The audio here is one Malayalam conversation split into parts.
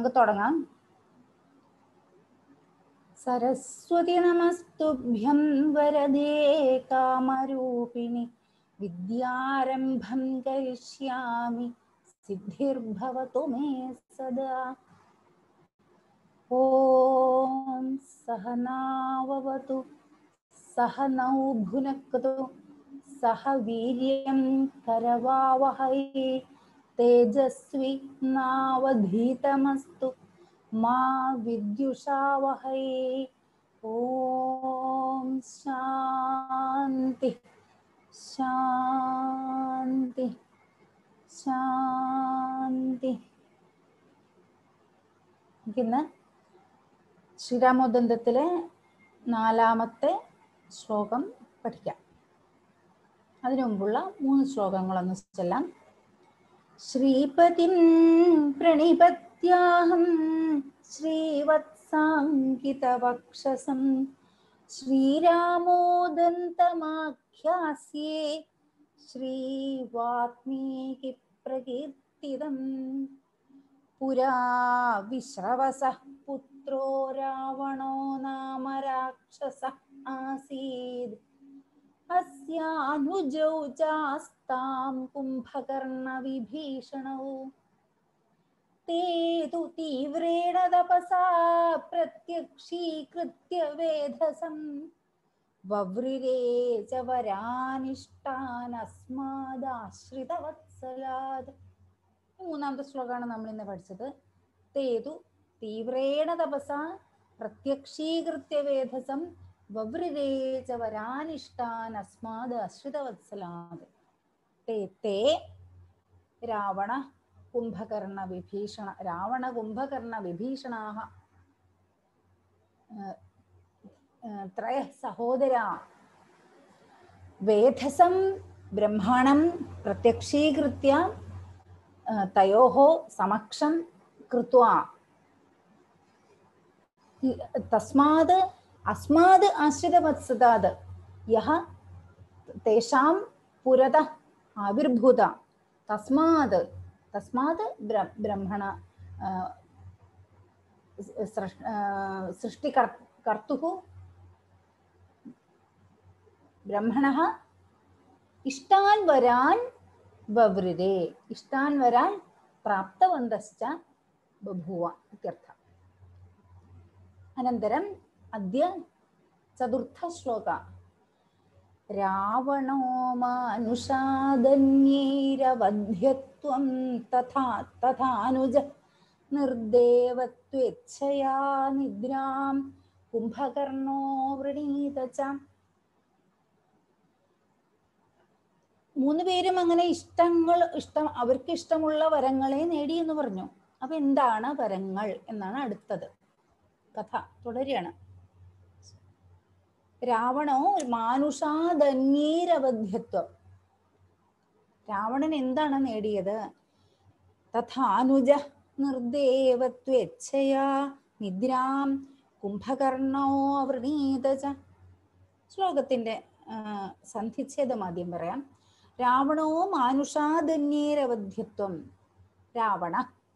നമുക്ക് തുടങ്ങാം സരസ്വതി നമസ്തുഭ്യം വരദേ കാമരൂപിണി വിദ്യാരംഭം കരിഷ്യാമി സിദ്ധിർഭവതു മേ സദാ ഓം സഹനാവവതു സഹനൗ ഭുനക്തു സഹ വീര്യം കരവാവഹൈ തേജസ്വി നാവധീതമസ്തു മാ വിദ്യുഷാവഹൈ ഓം ശാന്തി ശാന്തി ശാന്തി നമുക്കിന്ന് ശ്രീരാമോദന്തത്തിലെ നാലാമത്തെ ശ്ലോകം പഠിക്കാം അതിനു മുമ്പുള്ള മൂന്ന് ശ്ലോകങ്ങളൊന്ന് ചെല്ലാം ശ്രീപതിം പ്രണിപത്യാഹം ശ്രീവത്സാങ്കിതവക്ഷസം ശ്രീരാമോദന്തമാഖ്യാസ്യേ ശ്രീവാത്മീകി പ്രകീർത്തിതം പുരാ വിശ്രവസഃ പുത്രോ രാവണോ നാമ രാക്ഷസ ആസീത് अस्यानुजौ चास्तां कुम्भकर्णविभीषणौ ते तु तीव्रेण तपसा प्रत्यक्षीकृत्य वेधसं वव्रिरे च വരാനിഷ്ടാനസ്മാദാശ്രിതവത്സലാത് മൂന്നാമത്തെ ശ്ലോകമാണ് നമ്മൾ ഇന്ന് പഠിച്ചത് തേതു തീവ്രേണ തപസ പ്രത്യക്ഷീകൃത്യ വേധസം വവ്രിരേച വരാനിഷ്ടാൻ അസ്മാത് അശ്രിതവത്സലാത് തേ തേ രാവണ കുംഭകർണ വിഭീഷണ രാവണ കുംഭകർണ വിഭീഷണാഹ ത്രയ സഹോദര വേധസം ബ്രഹ്മാണം പ്രത്യക്ഷീകൃത്യ തയോः സമക്ഷം കൃത്വാ തസ്മാത് अस्माद् आश्रितवत्सदात् यः तेषां पुरतः आविर्भूत तस्मात् तस्मात् ब्र ब्रह्मण सृष्टिकर् कर्तुः ब्रह्मणः इष्टान् वरान् वव्रिरे इष्टान् वरान् प्राप्तवन्तश्च बभूव इत्यर्थः अनन्तरम् अद्य चतुर्थश्लोक रावणो मानुषादन्यैरवध्यत्वं तथा तथानुज निर्देवत्वेच्छया निद्रां कुम्भकर्णो वृणीत च മൂന്ന് പേരും അങ്ങനെ ഇഷ്ടങ്ങൾ ഇഷ്ടം അവർക്ക് ഇഷ്ടമുള്ള വരങ്ങളെ നേടി എന്ന് പറഞ്ഞു അപ്പൊ എന്താണ് വരങ്ങൾ എന്നാണ് അടുത്തത് കഥ തുടരുകയാണ് രാവണോ മാനുഷാധന്യീരവധ്യത്വം രാവണൻ എന്താണ് നേടിയത് തഥാനുജ നിർദേവത്വേച്ഛയാ നിദ്രാം കുംഭകർണോ അവൃണീത ശ്ലോകത്തിന്റെ സന്ധിച്ഛേദം ആദ്യം പറയാം രാവണോ മാനുഷാധന്യീരവധ്യത്വം രാവണ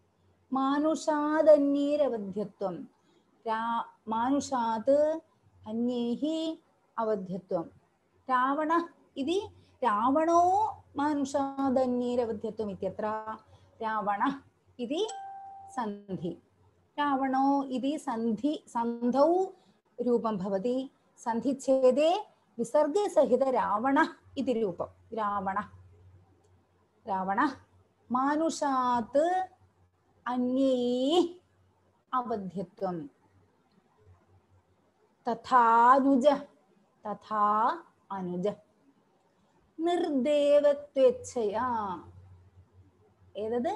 മാനുഷാധന്യീരവധ്യത്വം രാ മാനുഷാത് അന്യൈः അവധ്യത്വം രാവണ ഇതി രാവണോ മാനുഷാദന്യേരവധ്യത്വം ഇത്യത്ര രാവണ ഇതി സന്ധി രാവണോ ഇതി സന്ധി സന്ധൗ രൂപം ഭവതി സന്ധിച്ഛേദേ വിസർഗേ സഹിത രാവണ ഇതി രൂപം രാവണ രാവണ മാനുഷാത് അന്യൈ അവധ്യത്വം തഥാനുജ തഥാ അനുജ നിർദേവത്വേച്ഛയാ ഏതത്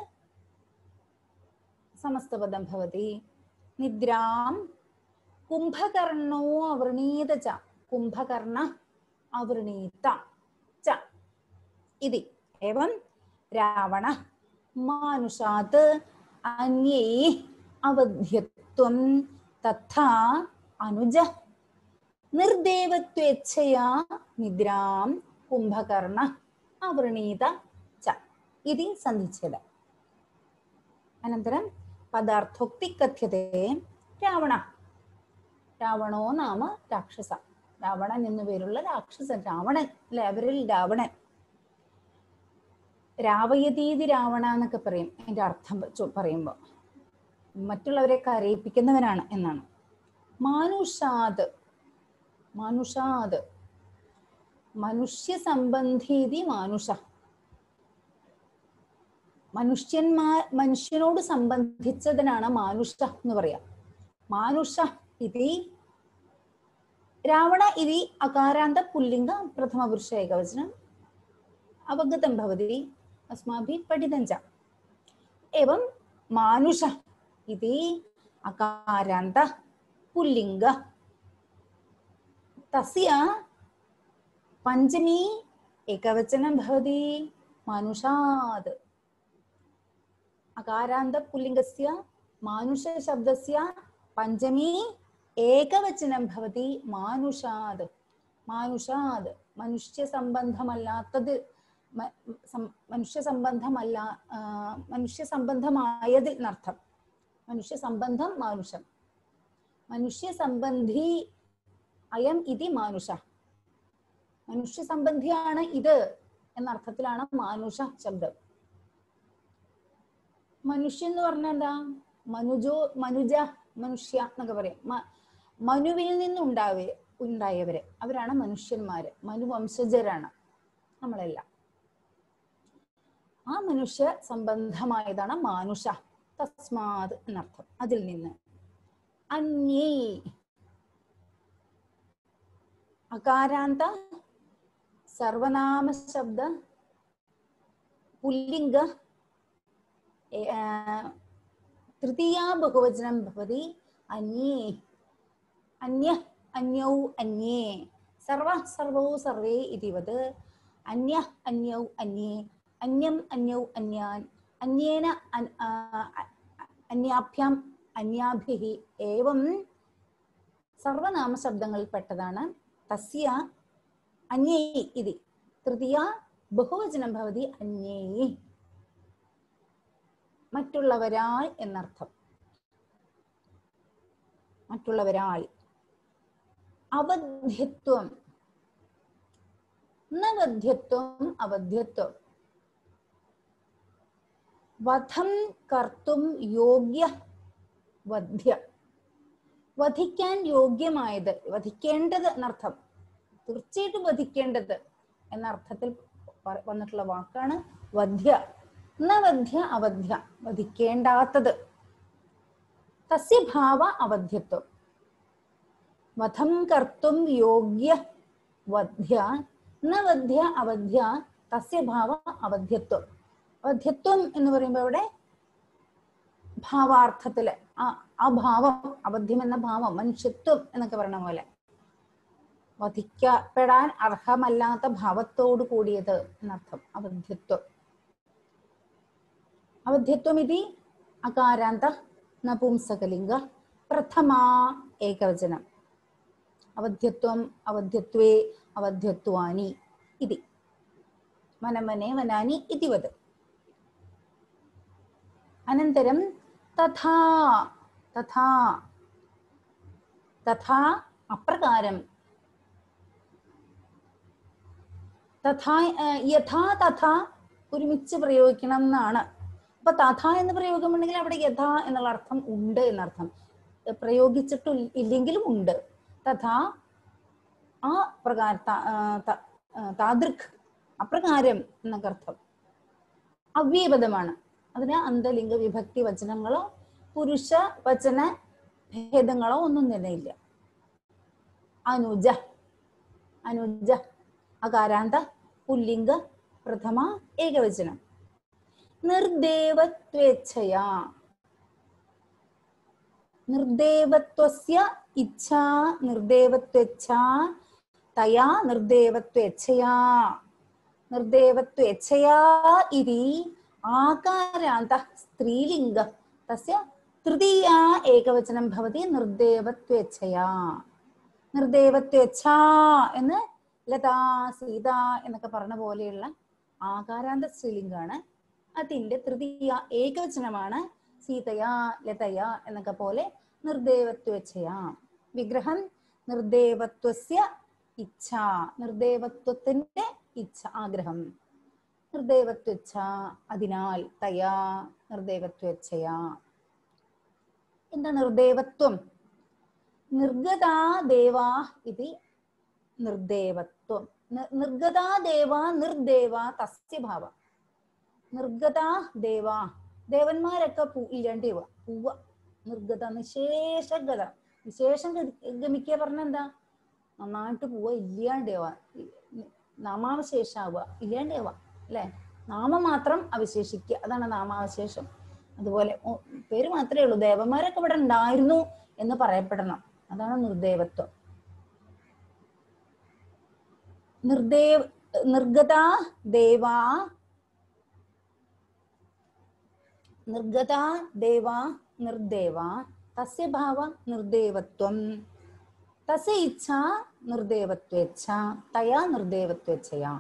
സമസ്തപദം ഭവതി നിദ്രാം കുംഭകർണോ അവൃണീത ച കുംഭകർണ അവൃണീത ച ഇതി एवं രാവണ മാനുഷാത് അന്യൈ അവധ്യത്വം തഥാ അനുജ നിർദേവത്വേച്ഛയാ നിദ്രാം കുംഭകർണ അവൃണീത ച ഇതി സന്ധിച്ഛേദ അനന്തരം പദാർത്ഥോക്തി കഥ്യതേ രാവണ രാവണോ നാമ രാക്ഷസ രാവണൻ എന്നു പേരുള്ള രാക്ഷസൻ രാവണൻ അല്ലെ അവരിൽ രാവണൻ രാവയതീതി രാവണ എന്നൊക്കെ പറയും അതിന്റെ അർത്ഥം ചോ- പറയുമ്പോ മറ്റുള്ളവരെ കരയിപ്പിക്കുന്നവനാണ് എന്നാണ് മാനുഷാത് മാനുഷാത് മനുഷ്യ സംബന്ധീതി മാനുഷ മനുഷ്യന്മാർ മനുഷ്യനോട് സംബന്ധിച്ചതിനാണ് മാനുഷ എന്ന് പറയാം മാനുഷ ഇതി രാവണ ഇതി അകാരാന്ത പുല്ലിംഗ പ്രഥമ പുരുഷ ഏകവചനം അവഗതം ഭവതി അസ്മാഭി പഠിതം ച एवं मानुष इति अकारान्त पुल्लिङ्ग तस्य पञ्चमी एकवचनं भवति मानुषात् अकारान्त पुल्लिङ्गस्य मानुषशब्दस्य पञ्चमी एकवचनं भवति मानुषात् മാനുഷാത് മനുഷ്യസംബന്ധമല്ലാത്തത് മ- സം- മനുഷ്യസംബന്ധമല്ല ആ, മനുഷ്യസംബന്ധമായതിൽ എന്നർത്ഥം മനുഷ്യസംബന്ധം മാനുഷം മനുഷ്യസംബന്ധി അയം ഇതി മാനുഷ മനുഷ്യസംബന്ധിയാണ് ഇത് എന്നർത്ഥത്തിലാണ് മാനുഷ ശബ്ദം മനുഷ്യൻ എന്ന് പറഞ്ഞാൽ എന്താ മനുജോ മനുജ മനുഷ്യ എന്നൊക്കെ പറയും മ- മനുവിൽ നിന്നുണ്ടാവേ ഉണ്ടായവര് അവരാണ് മനുഷ്യന്മാര് മനുവംശജരാണ് നമ്മളെല്ലാം ആ മനുഷ്യ സംബന്ധമായതാണ് മാനുഷ തസ്മാത് എന്നർത്ഥം അതിൽ നിന്ന് അന്യേ അകാരാന്ത സർവനാമ ശബ്ദ പുല്ലിംഗ ഏ, ആ, തൃതീയാ ബഹുവചനം ഭവതി അന്യേ അന്യ അന്യൗ അന്യേ സർവ സർവൗ സർവേ ഇതിവത് അന്യ അന്യൗ അന്യേ അന്യം അന്യൗ അന്യാൻ അന്യേന അൻ- ആ, അ- അന്യാഭ്യാം അന്യാഭിः ഏവം സർവനാമ ശബ്ദങ്ങളിൽപ്പെട്ടതാണ് തസ്യ അന്യൈ ഇതി തൃതീയ ബഹുവചനം ഭവതി അന്യൈ മറ്റുള്ളവരാൽ എന്നർത്ഥം മറ്റുള്ളവരാൽ അവധ്യത്വം നവധ്യത്വം അവധ്യത്വം വധം കർത്തും യോഗ്യ വധ്യ വധിക്കാൻ യോഗ്യമായത് വധിക്കേണ്ടത് എന്നർത്ഥം തീർച്ചയായിട്ടും വധിക്കേണ്ടത് എന്ന അർത്ഥത്തിൽ പ- വന്നിട്ടുള്ള വാക്കാണ് വധ്യ ന വധ്യ അവധ്യ വധിക്കേണ്ടാത്തത് തസ്യ ഭാവ അവധ്യത്വം വധം കർത്തും യോഗ്യ വധ്യ ന വധ്യ അവധ്യ തസ്യ ഭാവ അവധ്യത്വം അവധ്യത്വം എന്ന് പറയുമ്പോൾ ഇവിടെ ഭാവാർത്ഥത്തില് ആ ആ ഭാവം അബദ്ധ്യം എന്ന ഭാവം മനുഷ്യത്വം എന്നൊക്കെ പറയണ പോലെ വധിക്കപ്പെടാൻ അർഹമല്ലാത്ത ഭാവത്തോട് കൂടിയത് എന്നർത്ഥം അവധ്യത്വം അവധ്യത്വം ഇതി അകാരാന്ത നപുംസകലിംഗ പ്രഥമാ ഏകവചനം അവധ്യത്വം അവധ്യത്വേ അവധ്യത്വാനി ഇതി വനമനെ വനാനി ഇതി വത് അനന്തരം തഥാ തഥാ തഥാ അപ്രകാരം തഥാ ആ, യഥാ തഥാ ഒരുമിച്ച് പ്രയോഗിക്കണം എന്നാണ് അപ്പൊ തഥ എന്ന് പ്രയോഗമുണ്ടെങ്കിൽ അവിടെ യഥാ എന്നുള്ള അർത്ഥം ഉണ്ട് എന്നർത്ഥം ഏ, പ്രയോഗിച്ചിട്ട് ഇല്ലെങ്കിലും ഉണ്ട് തഥാ ആ പ്രകാര ത- ആ, ത- ആ, താദൃക് അപ്രകാരം എന്നൊക്കെ അർത്ഥം അവ്യപദമാണ് അതിന് അന്തലിംഗ വിഭക്തി വചനങ്ങളോ പുരുഷ വചന ഭേദങ്ങളോ ഒന്നും തന്നെ ഇല്ല അനുജ അനുജ അകാരാന്ത പുല്ലിംഗ പ്രഥമ ഏകവചനം നിർദേവത്വേച്ഛയാ നിർദേവത്വസ്യ ഇച്ഛാ നിർദേവത്വേച്ഛാ തയാ നിർദേവത്വേച്ഛയാ നിർദേവത്വേച്ഛയാ ഇതി ആകാരാന്ത സ്ത്രീലിംഗ തസ്യ തൃതീയ ഏകവചനം ഭവതി നിർദേവത്വേച്ഛയാ നിർദേവത്വേച്ഛ എന്ന് ലതാ സീത എന്നൊക്കെ പറഞ്ഞ പോലെയുള്ള ആകാരാന്ത സ്ത്രീലിംഗാണ് അതിന്റെ തൃതീയ ഏകവചനമാണ് സീതയാ ലതയാ എന്നൊക്കെ പോലെ നിർദേവത്വച്ഛയാ വിഗ്രഹം നിർദേവത്വസ്യ ഇച്ഛ നിർദേവത്വത്തിന്റെ ഇച്ഛ ആഗ്രഹം നിർദേവത്വച്ഛ അതിനാൽ തയാ നിർദേവത്വച്ഛയാ എന്താ നിർദേവത്വം നിർഗതാ ദേവാ ഇത് നിർദേവത്വം നി- നിർഗതാ ദേവ നിർദേവ തസ്യ ഭാവ നിർഗതാ ദേവ ദേവന്മാരൊക്കെ പൂ ഇല്ലാണ്ട് പോവാ പൂവ നിർഗത നിശേഷഗത വിശേഷം ഗതി- ഗമിക്കുക പറഞ്ഞ എന്താ നന്നായിട്ട് പോവ ഇല്ലാണ്ടേവാ നാമാവശേഷാവുക ഇല്ലാണ്ടേവാ അല്ലെ നാമം മാത്രം അവശേഷിക്കുക അതാണ് നാമാവശേഷം അതുപോലെ ഓ, പേര് മാത്രമേ ഉള്ളൂ ദേവന്മാരൊക്കെ ഇവിടെ ഉണ്ടായിരുന്നു എന്ന് പറയപ്പെടണം അതാണ് നിർദേവത്വം നിർദേവ് നിർഗതാ ദേവാ നിർഗതാ ദേവാ നിർദേവ തസ്യ ഭാവ നിർദേവത്വം തസ്യ ഇച്ഛ നിർദേവത്വേച്ഛ തയാ നിർദേവത്വേച്ഛയാ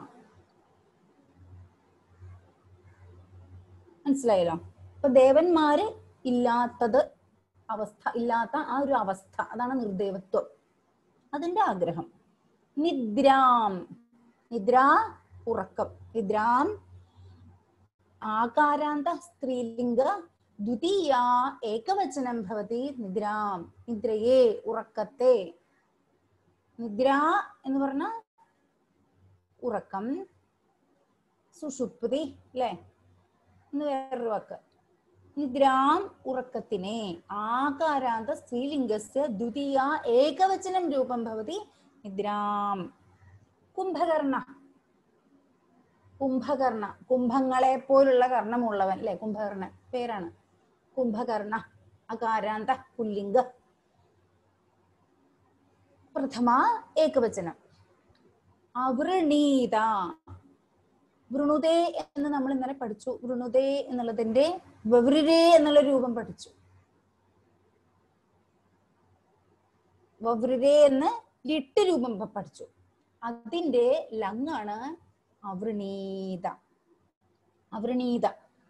മനസ്സിലായല്ലോ അപ്പൊ ദേവന്മാര് ഇല്ലാത്തത് അവസ്ഥ ഇല്ലാത്ത ആ ഒരു അവസ്ഥ അതാണ് നിർദേവത്വം അതിന്റെ ആഗ്രഹം നിദ്രാം നിദ്ര ഉറക്കം നിദ്രാം ആകാരാന്ത സ്ത്രീലിംഗ ദ്വിതീയ ഏകവചനം ഭവതി നിദ്രാം നിദ്രയെ ഉറക്കത്തെ നിദ്ര എന്ന് പറഞ്ഞ ഉറക്കം സുഷുപ്തി അല്ലെ എന്ന് വേറൊരു വാക്ക് നിദ്രാം ഉറക്കത്തിനെ ആകാരാന്ത സ്ത്രീലിംഗസ്യ ദ്വിതീയ ഏകവചനം രൂപം ഭവതി നിദ്രാം കുംഭകർണ കുംഭകർണ കുംഭങ്ങളെ പോലുള്ള കർണമുള്ളവൻ അല്ലെ കുംഭകർണൻ പേരാണ് കുംഭകർണ അകാരാന്ത പുല്ലിംഗ പ്രഥമ ഏകവചനം അവൃണീത വൃണുതേ എന്ന് നമ്മൾ ഇന്നലെ പഠിച്ചു വൃണുതേ എന്നുള്ളതിന്റെ വവ്രിരേ എന്നുള്ള രൂപം പഠിച്ചു വവ്രിരേ എന്ന് ലിട്ട് രൂപം പ- പഠിച്ചു അതിന്റെ ലങ്ങാണ് അവൃണീത അവൃണീത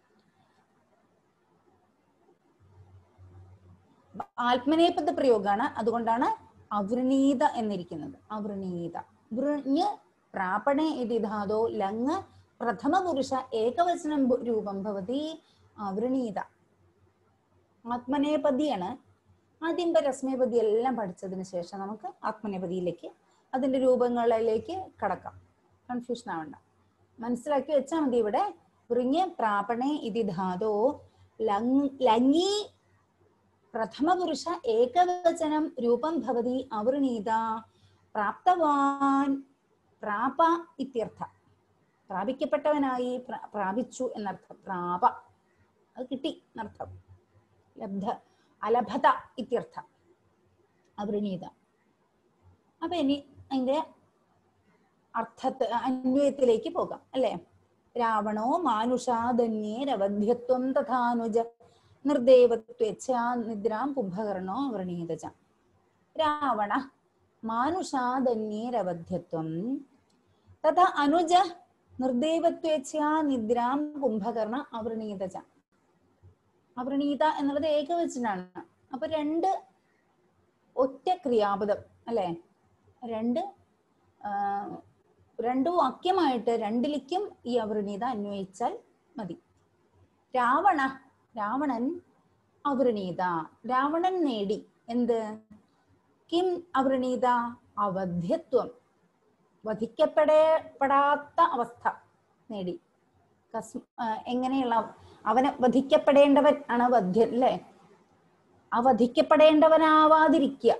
ആത്മനേപദ പ്രയോഗമാണ് അതുകൊണ്ടാണ് അവൃണീത എന്നിരിക്കുന്നത് അവൃണീത വൃഞ്ഞ് പ്രാപണേ ഇതി ധാതോ ലങ് പ്രഥമ പുരുഷ ഏകവചനം ഭു- രൂപം ഭവതി അവൃണീത ആത്മനേപതിയാണ് ആദ്യം രശ്മിപതി എല്ലാം പഠിച്ചതിന് ശേഷം നമുക്ക് ആത്മനേപതിയിലേക്ക് അതിന്റെ രൂപങ്ങളിലേക്ക് കടക്കാം കൺഫ്യൂഷൻ ആവണ്ട മനസ്സിലാക്കി വെച്ചാൽ മതി ഇവിടെ വൃഞ്ഞ് പ്രാപണേ ഇതി ധാതോ ലങ് ലങ്ങി പ്രഥമപുരുഷ ഏകവചനം രൂപം ഭവതി അവൃണീത പ്രാപ്തവാൻ പ്രാപ ഇത്യർത്ഥ പ്രാപിക്കപ്പെട്ടവനായി പ്ര- പ്രാപിച്ചു എന്നർത്ഥം പ്രാപ അത് കിട്ടി എന്നർത്ഥം ലബ്ധ അലഭത ഇത്യർത്ഥ അവൃണീത അപ്പൊ ഇനി അതിന്റെ അർത്ഥത്തെ അന്വയത്തിലേക്ക് പോകാം അല്ലെ രാവണോ മാനുഷാദന്യേരവധ്യത്വം തഥാനുജ നിർദേവത്വേച്ഛ നിദ്രാം കുംഭകർണോ വൃണീതച രാവണ മാനുഷാദന്യേരവധ്യത്വം തഥാ അനുജ നിർദേവത്വേച്ഛ നിദ്രാം കുംഭകർണ അവൃണീതച അവൃണീത എന്നുള്ളത് ഏകവചനാണ് അപ്പൊ രണ്ട് ഒറ്റ ക്രിയാപദം അല്ലെ രണ്ട് ആ, രണ്ട് വാക്യമായിട്ട് രണ്ടിലേക്കും ഈ അവൃണീത അന്വയിച്ചാൽ മതി രാവണ രാവണൻ അവൃണീത രാവണൻ നേടി എന്ത് കിം അവൃണീത അവധ്യത്വം വധിക്കപ്പെടപ്പെടാത്ത അവസ്ഥ നേടി കസ് ആ, എങ്ങനെയുള്ള അവനെ വധിക്കപ്പെടേണ്ടവൻ ആണ് വധ്യൻ അല്ലേ ആ വധിക്കപ്പെടേണ്ടവനാവാതിരിക്കുക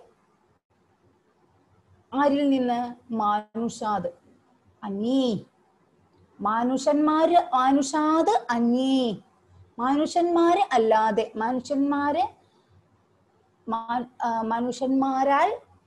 ആരിൽ നിന്ന് മാനുഷാദ് അന്യേ മാനുഷന്മാര് മാനുഷാദ് അന്യേ മനുഷ്യന്മാര് അല്ലാതെ മനുഷ്യന്മാര് മാ- ആ, മനുഷ്യന്മാരാൽ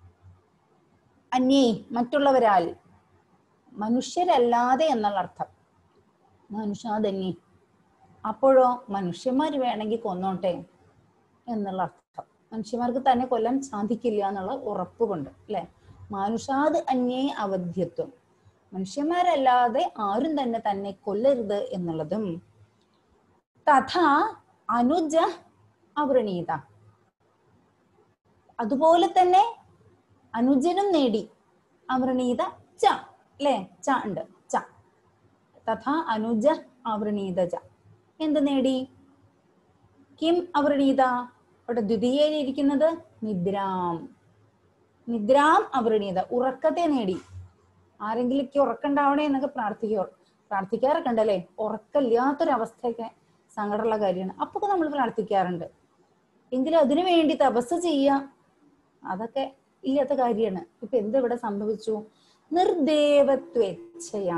അന്യേ മറ്റുള്ളവരാൽ മനുഷ്യരല്ലാതെ എന്നുള്ള അർത്ഥം മനുഷ്യാദന്യേ അപ്പോഴോ മനുഷ്യന്മാർ വേണമെങ്കിൽ കൊന്നോട്ടെ എന്നുള്ള അർത്ഥം മനുഷ്യന്മാർക്ക് തന്നെ കൊല്ലാൻ സാധിക്കില്ല എന്നുള്ള ഉറപ്പ് കൊണ്ട് അല്ലെ മാനുഷാദ് അന്യേ അവധ്യത്വം മനുഷ്യന്മാരല്ലാതെ ആരും തന്നെ തന്നെ കൊല്ലരുത് എന്നുള്ളതും തഥാ അനുജ അവൃണീത അതുപോലെ തന്നെ അനുജനും നേടി അവൃണീത ച അല്ലേ ച ഉണ്ട് ച തഥാ അനുജ അവൃണീത ച എന്ത് നേടി കിം അവൃണീത അവിടെ ദ്വിതീയയിലിരിക്കുന്നത് നിദ്രാം നിദ്രാം അവൃണീത ഉറക്കത്തെ നേടി ആരെങ്കിലൊക്കെ ഉറക്കണ്ടാവണേ എന്നൊക്കെ പ്രാർത്ഥിക്കുക പ്രാർത്ഥിക്കാറൊക്കെ ഉണ്ടല്ലേ ഉറക്കമില്ലാത്തൊരവസ്ഥയൊക്കെ സങ്കടമുള്ള കാര്യമാണ് അപ്പൊക്കെ നമ്മൾ പ്രാർത്ഥിക്കാറുണ്ട് എങ്കിലും അതിനു വേണ്ടി തപസ് ചെയ്യുക അതൊക്കെ ഇല്ലാത്ത കാര്യമാണ് ഇപ്പൊ എന്ത് ഇവിടെ സംഭവിച്ചു നിർദേവത്വേച്ഛയാ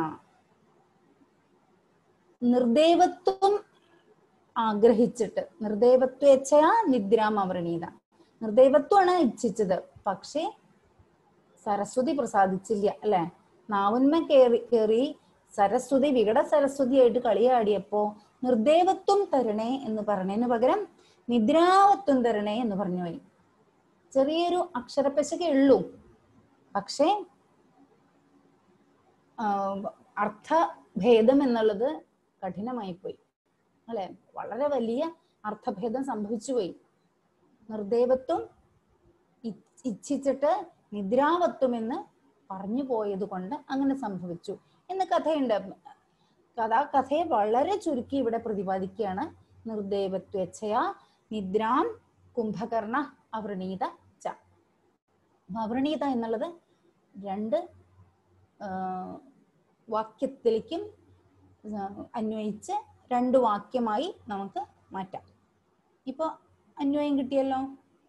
നിർദേവത്വം ആഗ്രഹിച്ചിട്ട് നിർദേവത്വേച്ഛയാ നിദ്രാം അവരണീത നിർദേവത്വമാണ് ഇച്ഛിച്ചത് പക്ഷേ സരസ്വതി പ്രസാദിച്ചില്ല അല്ലെ നാവുന്മ കേറി കേറി സരസ്വതി വികട സരസ്വതിയായിട്ട് കളിയാടിയപ്പോ നിർദേവത്വം തരണേ എന്ന് പറഞ്ഞതിന് പകരം നിദ്രാവത്വം തരണേ എന്ന് പറഞ്ഞു പോയി ചെറിയൊരു അക്ഷരപ്പശകേ ഉള്ളൂ പക്ഷേ അർത്ഥഭേദം എന്നുള്ളത് കഠിനമായി പോയി അല്ലെ വളരെ വലിയ അർത്ഥഭേദം സംഭവിച്ചു പോയി നിർദേവത്വം ഇച്ഛിച്ചിട്ട് നിദ്രാവത്വം എന്ന് പറഞ്ഞു പോയത് കൊണ്ട് അങ്ങനെ സംഭവിച്ചു എന്ന് കഥയുണ്ട് കഥ കഥയെ വളരെ ചുരുക്കി ഇവിടെ പ്രതിപാദിക്കുകയാണ് നിർദേവത്വച്ഛയ നിദ്രാം കുംഭകർണ അവൃണീത ച അവൃണീത എന്നുള്ളത് രണ്ട് വാക്യത്തിലേക്കും അന്വയിച്ച് രണ്ട് വാക്യമായി നമുക്ക് മാറ്റാം ഇപ്പൊ അന്വയം കിട്ടിയല്ലോ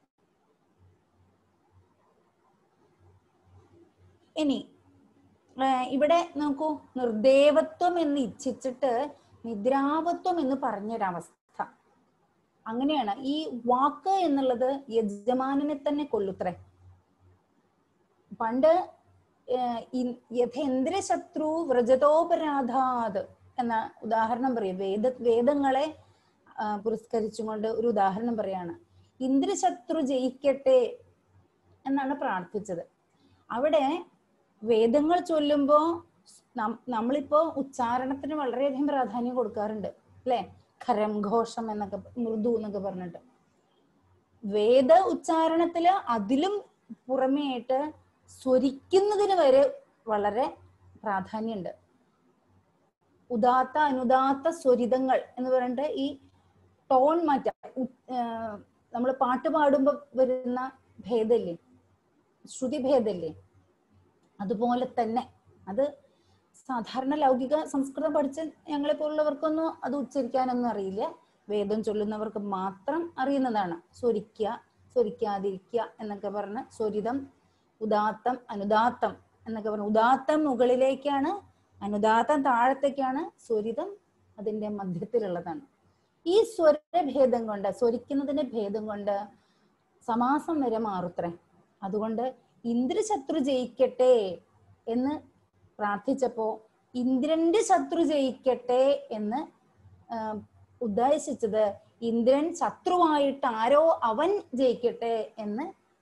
ഇനി ഇവിടെ നോക്കൂ നിർദേവത്വം എന്ന് ഇച്ഛിച്ചിട്ട് നിദ്രാവത്വം എന്ന് പറഞ്ഞൊരവസ്ഥ അങ്ങനെയാണ് ഈ വാക്ക് എന്നുള്ളത് യജമാനനെ തന്നെ കൊല്ലുത്രേ പണ്ട് യഥേന്ദ്രശത്രു വ്രജതോപരാധാത് എന്ന ഉദാഹരണം പറയും വേദ വേദങ്ങളെ പുരസ്കരിച്ചുകൊണ്ട് ഒരു ഉദാഹരണം പറയാണ് ഇന്ദ്രശത്രു ജയിക്കട്ടെ എന്നാണ് പ്രാർത്ഥിച്ചത് അവിടെ വേദങ്ങൾ ചൊല്ലുമ്പോ നമ്മളിപ്പോ ഉച്ചാരണത്തിന് വളരെയധികം പ്രാധാന്യം കൊടുക്കാറുണ്ട് അല്ലെ ഖരം ഘോഷം എന്നൊക്കെ മൃദു എന്നൊക്കെ പറഞ്ഞിട്ട് വേദ ഉച്ചാരണത്തില് അതിലും പുറമേയായിട്ട് സ്വരിക്കുന്നതിന് വരെ വളരെ പ്രാധാന്യമുണ്ട് ഉദാത്ത അനുദാത്ത സ്വരിതങ്ങൾ എന്ന് പറഞ്ഞിട്ട് ഈ ടോൺ മാറ്റം നമ്മൾ പാട്ട് പാടുമ്പോൾ വരുന്ന ഭേദല്ലേ ശ്രുതി ഭേദല്ലേ അതുപോലെ തന്നെ അത് സാധാരണ ലൗകിക സംസ്കൃതം പഠിച്ച് ഞങ്ങളെ പോലുള്ളവർക്കൊന്നും അത് ഉച്ചരിക്കാനൊന്നും അറിയില്ല വേദം ചൊല്ലുന്നവർക്ക് മാത്രം അറിയുന്നതാണ് സ്വരിക്കുക സ്വരിക്കാതിരിക്കുക എന്നൊക്കെ പറഞ്ഞ് സ്വരിതം ഉദാത്തം അനുദാത്തം എന്നൊക്കെ പറഞ്ഞ് ഉദാത്തം മുകളിലേക്കാണ് അനുദാത്തം താഴത്തേക്കാണ് സ്വരിതം അതിന്റെ മധ്യത്തിലുള്ളതാണ് ഈ സ്വരഭേദം കൊണ്ട് സ്വരിക്കുന്നതിന്റെ ഭേദം കൊണ്ട് സമാസം വരെ മാറുത്രേ അതുകൊണ്ട് ഇന്ദ്രശത്രു ജയിക്കട്ടെ എന്ന് പ്രാർത്ഥിച്ചപ്പോ ഇന്ദ്രന്റെ ശത്രു ജയിക്കട്ടെ എന്ന് ഉദ്ദേശിച്ചത് ഇന്ദ്രൻ ശത്രുവായിട്ട് ആരോ അവൻ ജയിക്കട്ടെ എന്ന്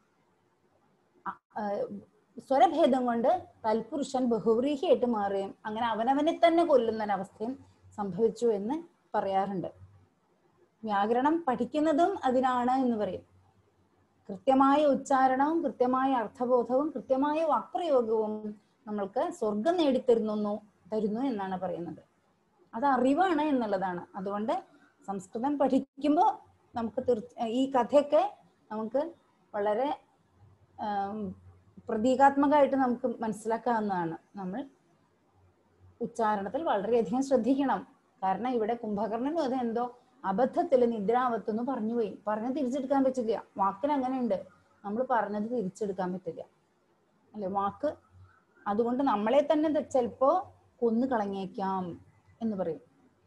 സ്വരഭേദം കൊണ്ട് തൽപുരുഷൻ ബഹുവ്രീഹിയായിട്ട് മാറുകയും അങ്ങനെ അവനവനെ തന്നെ കൊല്ലുന്ന ഒരവസ്ഥയും സംഭവിച്ചു എന്ന് പറയാറുണ്ട് വ്യാകരണം പഠിക്കുന്നതും അതിനാണ് എന്ന് പറയും കൃത്യമായ ഉച്ചാരണവും കൃത്യമായ അർത്ഥബോധവും കൃത്യമായ വാക്പ്രയോഗവും നമ്മൾക്ക് സ്വർഗം നേടിത്തരുന്നു തരുന്നു എന്നാണ് പറയുന്നത് അത് അറിവാണ് എന്നുള്ളതാണ് അതുകൊണ്ട് സംസ്കൃതം പഠിക്കുമ്പോൾ നമുക്ക് തീർച്ച ഈ കഥയൊക്കെ നമുക്ക് വളരെ പ്രതീകാത്മകമായിട്ട് നമുക്ക് മനസ്സിലാക്കാവുന്നതാണ് നമ്മൾ ഉച്ചാരണത്തിൽ വളരെയധികം ശ്രദ്ധിക്കണം കാരണം ഇവിടെ കുംഭകർണനും അത് എന്തോ അബദ്ധത്തിൽ നിദ്രാവത്തെന്ന് പറഞ്ഞു പോയി പറഞ്ഞ് തിരിച്ചെടുക്കാൻ പറ്റില്ല വാക്കിന് അങ്ങനെയുണ്ട് നമ്മൾ പറഞ്ഞത് തിരിച്ചെടുക്കാൻ പറ്റില്ല അല്ലെ വാക്ക് അതുകൊണ്ട് നമ്മളെ തന്നെ ചിലപ്പോ കൊന്നു കളഞ്ഞേക്കാം എന്ന് പറയും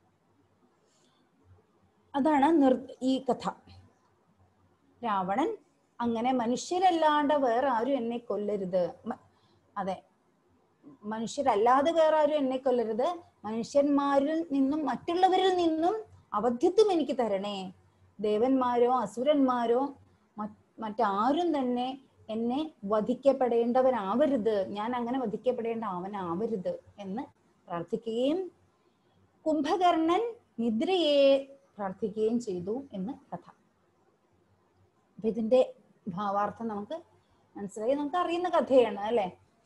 അതാണ് നിർ ഈ കഥ രാവണൻ അങ്ങനെ മനുഷ്യരല്ലാണ്ട് വേറെ ആരും എന്നെ കൊല്ലരുത് അതെ മനുഷ്യരല്ലാതെ വേറെ ആരും എന്നെ കൊല്ലരുത് മനുഷ്യന്മാരിൽ നിന്നും മറ്റുള്ളവരിൽ നിന്നും അവധ്യത്വം എനിക്ക് തരണേ ദേവന്മാരോ അസുരന്മാരോ മറ്റാരും തന്നെ എന്നെ വധിക്കപ്പെടേണ്ടവനാവരുത് ഞാൻ അങ്ങനെ വധിക്കപ്പെടേണ്ട അവനാവരുത് എന്ന് പ്രാർത്ഥിക്കുകയും കുംഭകർണൻ നിദ്രയെ പ്രാർത്ഥിക്കുകയും ചെയ്തു എന്ന് കഥ അപ്പൊ ഇതിന്റെ ഭാവാർത്ഥം നമുക്ക് മനസ്സിലായി നമുക്ക് അറിയുന്ന കഥയാണ് അല്ലെ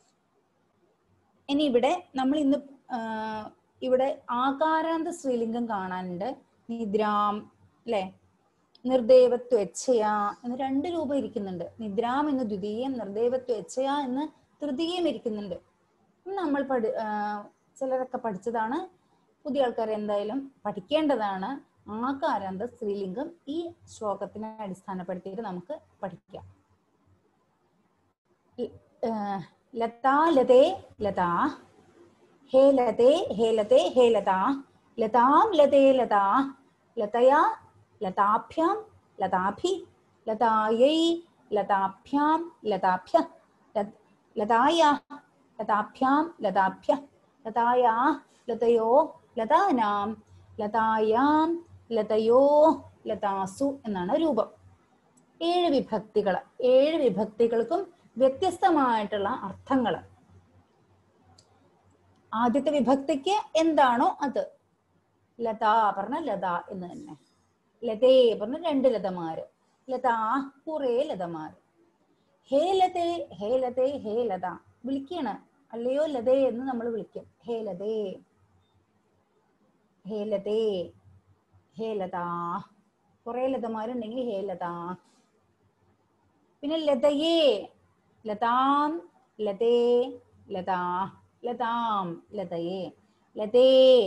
ഇനി ഇവിടെ നമ്മൾ ഇന്ന് ആ, ഇവിടെ ആകാരാന്ത സ്ത്രീലിംഗം കാണാനുണ്ട് നിദ്രാം അല്ലെ നിർദേവത്വച്ഛയ എന്ന് രണ്ട് രൂപം ഇരിക്കുന്നുണ്ട് നിദ്രാം എന്ന് ദ്വിതീയം നിർദേവത്വച്ഛയ എന്ന് തൃതീയം ഇരിക്കുന്നുണ്ട് ഇത് നമ്മൾ പഠി ആ, ചിലരൊക്കെ പഠിച്ചതാണ് പുതിയ ആൾക്കാർ എന്തായാലും പഠിക്കേണ്ടതാണ് ആകാരാന്ത സ്ത്രീലിംഗം ഈ ശ്ലോകത്തിനെ അടിസ്ഥാനപ്പെടുത്തിയിട്ട് നമുക്ക് പഠിക്കാം ല- ആ, ലതാ ലതേ ലതാ ഹേ ലതേ ഹേ ലതേ ഹേ ലതാ ലതാം ലതേ ലതാ ലതയാ ലതാഭ്യാം ലതാഭി ലതാयै ലതാഭ്യാം ലതാഭ്യ ലത- ലതായാ ലതാഭ്യാം ലതാഭ്യ ലതായാ ലതയോ ലതാനാം ലതായാം ലതയോ ലതാസു എന്നാണ് രൂപം ഏഴ് വിഭക്തികൾ ഏഴ് വിഭക്തികൾക്കും വ്യത്യസ്തമായിട്ടുള്ള അർത്ഥങ്ങൾ ആദ്യത്തെ വിഭക്തിക്ക് എന്താണോ അത് ലത പറഞ്ഞ ലത എന്ന് തന്നെ ലതേ പറഞ്ഞ രണ്ട് ലതമാര് ലതാ കുറേ ലതമാര് ഹേ ലതേ ഹേ ലതേ ഹേ ലത വിളിക്കാണ് അല്ലയോ ലതേ എന്ന് നമ്മൾ വിളിക്കും ഹേ ലതേ ഹേ ലതേ ഹേ ലതാ കുറെ ലതമാരുണ്ടെങ്കിൽ ഹേ ലതാ പിന്നെ ലതയേ ലതാം ലതേ ലതാ ലതാം ലതയേ ലതേ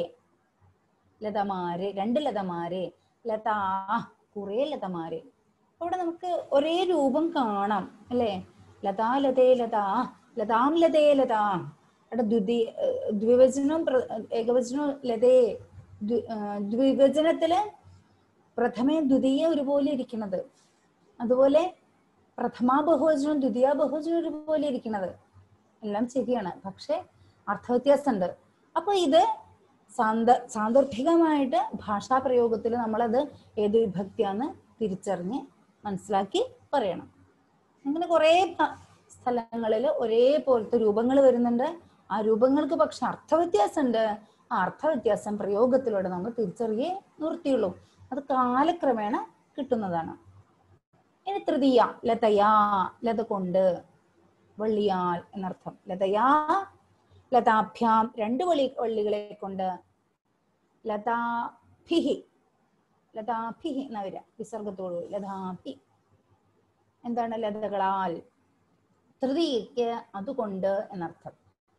ലതമാര് രണ്ട് ലതമാര് ലതാ കുറേ ലതമാര് അവിടെ നമുക്ക് ഒരേ രൂപം കാണാം അല്ലേ ലതാ ലതേ ലതാ ലതാം ലതേ ലതാ അവിടെ ദ്വിതി ഏഹ് ദ്വിവചനവും പ്ര- ഏകവചനവും ലതേ ദ്വി- ഏഹ് ദ്വിവചനത്തില് പ്രഥമയും ദ്വിതീയ ഒരുപോലെ ഇരിക്കുന്നത് അതുപോലെ പ്രഥമ ബഹുവചനവും ദ്വിതീയ ബഹുവചനവും ഒരുപോലെ ഇരിക്കുന്നത് എല്ലാം ശരിയാണ് പക്ഷെ അർത്ഥവ്യത്യാസമുണ്ട് അപ്പൊ ഇത് സാന്ദ സാന്ദർഭികമായിട്ട് ഭാഷാ പ്രയോഗത്തിൽ നമ്മളത് ഏത് വിഭക്തിയാന്ന് തിരിച്ചറിഞ്ഞ് മനസ്സിലാക്കി പറയണം അങ്ങനെ കുറേ സ്ഥലങ്ങളിൽ ഒരേപോലത്തെ രൂപങ്ങൾ വരുന്നുണ്ട് ആ രൂപങ്ങൾക്ക് പക്ഷെ അർത്ഥവ്യത്യാസമുണ്ട് ആ അർത്ഥവ്യത്യാസം പ്രയോഗത്തിലൂടെ നമ്മൾ തിരിച്ചറിയേ നിർത്തിയുള്ളൂ അത് കാലക്രമേണ കിട്ടുന്നതാണ് ഇനി തൃതീയ ലതയാ ലത കൊണ്ട് വള്ളിയാൽ എന്നർത്ഥം ലതയാ ലതാഭ്യാം രണ്ട് വള്ളി വള്ളികളെ കൊണ്ട് ലതാഭിഹി ലതാഭിഹി എന്നാ വരിക വിസർഗത്തോടു ലതാഭി എന്താണ് ലതകളാൽ തൃതീയക്ക് അതുകൊണ്ട് എന്നർത്ഥം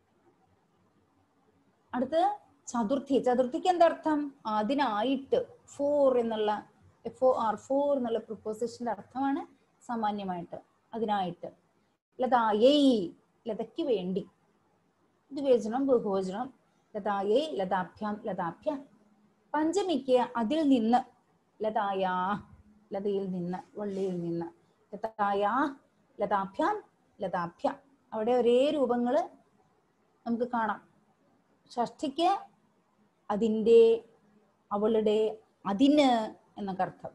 അടുത്ത് ചതുർത്ഥി ചതുർത്ഥിക്ക് എന്തർത്ഥം അതിനായിട്ട് ഫോർ എന്നുള്ള എഫ് ഒ ആർ ഫോർ എന്നുള്ള പ്രിപ്പോസിഷന്റെ അർത്ഥമാണ് സാമാന്യമായിട്ട് അതിനായിട്ട് ലതായൈ ലതയ്ക്ക് വേണ്ടി ദ്വിവചനം ബഹുവചനം ലതായൈ ലതാഭ്യാം ലതാഭ്യ പഞ്ചമിക്ക് അതിൽ നിന്ന് ലതായാ ലതയിൽ നിന്ന് വള്ളിയിൽ നിന്ന് ലതായാ ലതാഭ്യാം ലതാഭ്യ അവിടെ ഒരേ രൂപങ്ങള് നമുക്ക് കാണാം ഷഷ്ഠിക്ക് അതിൻ്റെ അവളുടെ അതിന് എന്നൊക്കെ അർത്ഥം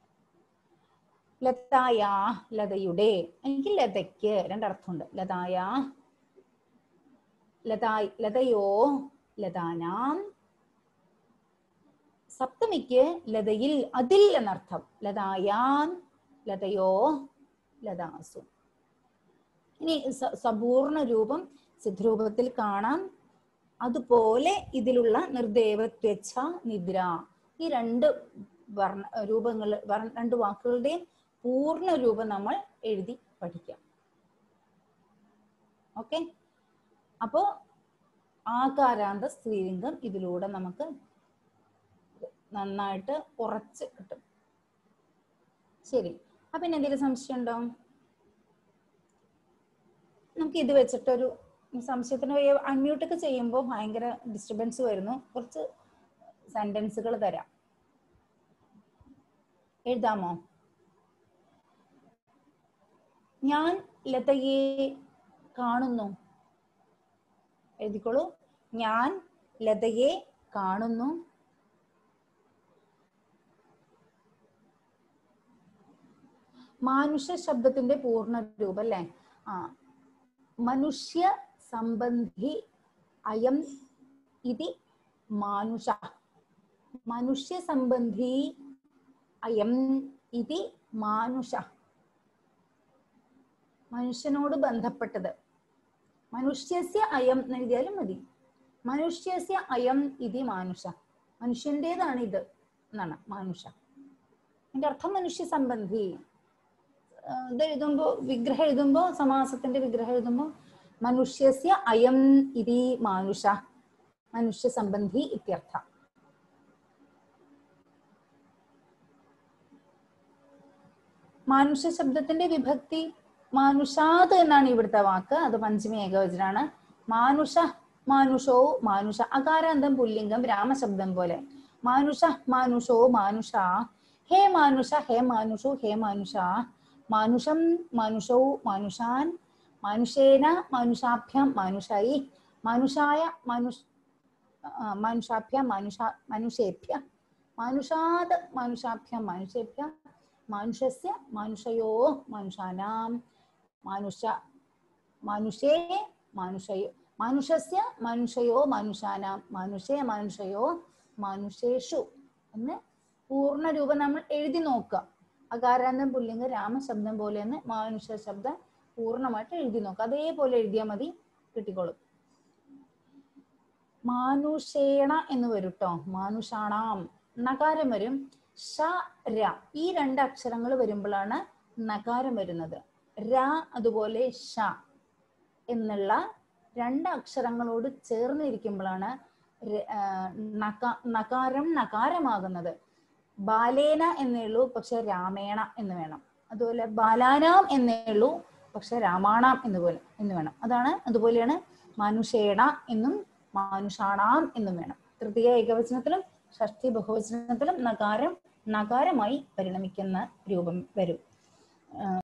ലതായ ലതയുടെ എനിക്ക് ലതയ്ക്ക് രണ്ടർത്ഥമുണ്ട് ലതായ ലതായ് ലതയോ ലതാനാം സപ്തമിക്ക് ലതയിൽ അതിൽ എന്നർത്ഥം ലതായാം ലതയോ ലതാസു ഇനി സ- സപൂർണ്ണ രൂപം സിദ്ധരൂപത്തിൽ കാണാം അതുപോലെ ഇതിലുള്ള നിർദേവത്വച്ഛ നിദ്ര ഈ രണ്ട് വർണ്ണ രൂപങ്ങൾ വർണ്ണ- രണ്ട് വാക്കുകളുടെയും പൂർണ്ണ രൂപം നമ്മൾ എഴുതി പഠിക്കാം ഓക്കെ അപ്പോ ആകാരാന്ത സ്ത്രീലിംഗം ഇതിലൂടെ നമുക്ക് നന്നായിട്ട് ഉറച്ച് കിട്ടും ശരി അപ്പൊ പിന്നെ എന്തെങ്കിലും സംശയം ഉണ്ടോ നമുക്ക് ഇത് വെച്ചിട്ടൊരു സംശയത്തിന് അൺമ്യൂട്ട് ഒക്കെ ചെയ്യുമ്പോൾ ഭയങ്കര ഡിസ്റ്റർബൻസ് വരുന്നു കുറച്ച് സെന്റൻസുകൾ തരാം എഴുതാമോ ഞാൻ ലതയെ കാണുന്നു എഴുതിക്കോളൂ ഞാൻ ലതയെ കാണുന്നു മാനുഷ ശബ്ദത്തിന്റെ പൂർണ്ണ രൂപം അല്ലേ ആ മനുഷ്യ സംബന്ധി അയം ഇതി മാനുഷ മനുഷ്യ സംബന്ധി അയം ഇതി മാനുഷ മനുഷ്യനോട് ബന്ധപ്പെട്ടത് മനുഷ്യസ്യ അയം എന്ന് എഴുതിയാലും മതി മനുഷ്യസ്യ അയം ഇതി മാനുഷ മനുഷ്യന്റേതാണ് ഇത് എന്നാണ് മാനുഷ അതിന്റെ അർത്ഥം മനുഷ്യ സംബന്ധി ആഹ് ഇത് എഴുതുമ്പോ വിഗ്രഹം എഴുതുമ്പോ സമാസത്തിന്റെ വിഗ്രഹം എഴുതുമ്പോ മനുഷ്യസ്യ അയം ഇതി മാനുഷ മനുഷ്യ സംബന്ധി ഇത്യർത്ഥ മാനുഷ ശബ്ദത്തിന്റെ വിഭക്തി മാനുഷാത് എന്നാണ് ഇവിടുത്തെ വാക്ക് അത് പഞ്ചമി ഏകവചനാണ് മാനുഷ മാനുഷോ മാനുഷ അകാരാന്തം പുല്ലിംഗം രാമശബ്ദം പോലെ മാനുഷ മാനുഷോ മാനുഷ ഹേ മാനുഷ ഹേ മാനുഷു ഹേ മാനുഷ മാനുഷം മാനുഷോ മാനുഷാൻ മാനുഷേന മാനുഷാഭ്യാം മാനുഷായി മാനുഷായ മാനുഷ ആ, മാനുഷാഭ്യാം മാനുഷ മനുഷ്യേഭ്യ മാനുഷാത് മാനുഷാഭ്യാം മനുഷ്യേഭ്യ മാനുഷസ്യ മാനുഷയോ മാനുഷാനാം മാനുഷ മാനുഷേ മാനുഷയോ മാനുഷസ്യ മനുഷയോ മനുഷാനാം മാനുഷേ മനുഷയോ മനുഷേഷു എന്ന് പൂർണ്ണ രൂപം നമ്മൾ എഴുതി നോക്കുക അകാരാന്തം പുല്ലിംഗ രാമശബ്ദം പോലെ എന്ന് മാനുഷ ശബ്ദം പൂർണ്ണമായിട്ട് എഴുതി നോക്കുക അതേപോലെ എഴുതിയാൽ മതി കിട്ടിക്കോളും മാനുഷേണ എന്ന് വരും ട്ടോ മാനുഷാണാം നകാരം വരും ഷ ര ഈ രണ്ട് അക്ഷരങ്ങൾ വരുമ്പോഴാണ് നകാരം വരുന്നത് ര അതുപോലെ ഷ എന്നുള്ള രണ്ട് അക്ഷരങ്ങളോട് ചേർന്നിരിക്കുമ്പോഴാണ് ര- ആ, നക- നകാരം നകാരമാകുന്നത് ബാലേന എന്നേ ഉള്ളൂ പക്ഷെ രാമേണ എന്ന് വേണം അതുപോലെ ബാലാനാം എന്നേ ഉള്ളൂ പക്ഷെ രാമാണാം എന്ന് പോലെ എന്ന് വേണം അതാണ് അതുപോലെയാണ് മാനുഷേണ എന്നും മാനുഷാണാം എന്നും വേണം തൃതീയ ഏകവചനത്തിലും ഷഷ്ടി ബഹുവചനത്തിലും നകാരം നകാരമായി പരിണമിക്കുന്ന രൂപം വരും